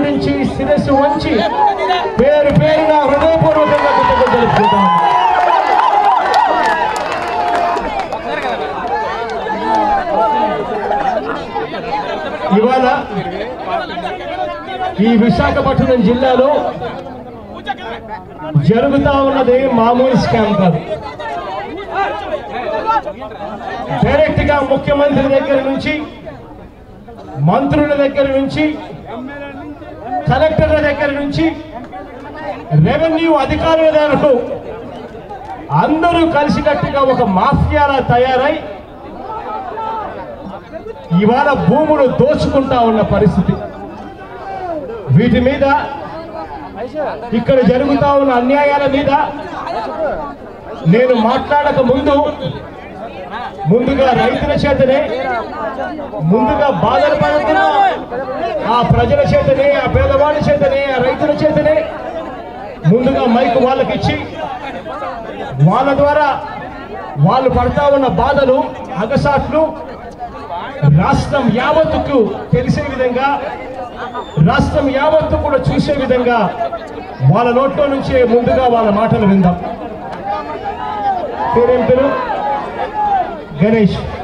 నమస్కరించి శిరస్సు వంచి పేరు పేరున హృదయపూర్వకంగా కృతజ్ఞతలు తెలుపుకుంటాను ఇవాళ ఈ విశాఖపట్నం జిల్లాలో జరుగుతా ఉన్నది మామూలు స్కామ్ కాదు డైరెక్ట్ గా ముఖ్యమంత్రి దగ్గర నుంచి మంత్రుల దగ్గర నుంచి కలెక్టర్ల దగ్గర నుంచి రెవెన్యూ అధికారుల వరకు అందరూ కలిసికట్టుగా ఒక మాఫియాలా తయారై ఇవాళ భూములు దోచుకుంటా ఉన్న పరిస్థితి వీటి మీద ఇక్కడ జరుగుతా ఉన్న అన్యాయాల మీద నేను మాట్లాడక ముందు ముందుగా రైతుల చేతనే ముందుగా బాధలు పడుతున్న ఆ ప్రజల చేతనే ఆ పేదవాడి చేతనే ఆ రైతుల చేతనే ముందుగా మైక్ వాళ్ళకిచ్చి వాళ్ళ ద్వారా వాళ్ళు పడతా ఉన్న బాధలు అగసాట్లు రాష్ట్రం యావత్తుకు తెలిసే విధంగా రాష్ట్రం యావత్తు కూడా చూసే విధంగా వాళ్ళ నోట్లో నుంచే ముందుగా వాళ్ళ మాటలు విందాం పేరేం పేరు గణేష్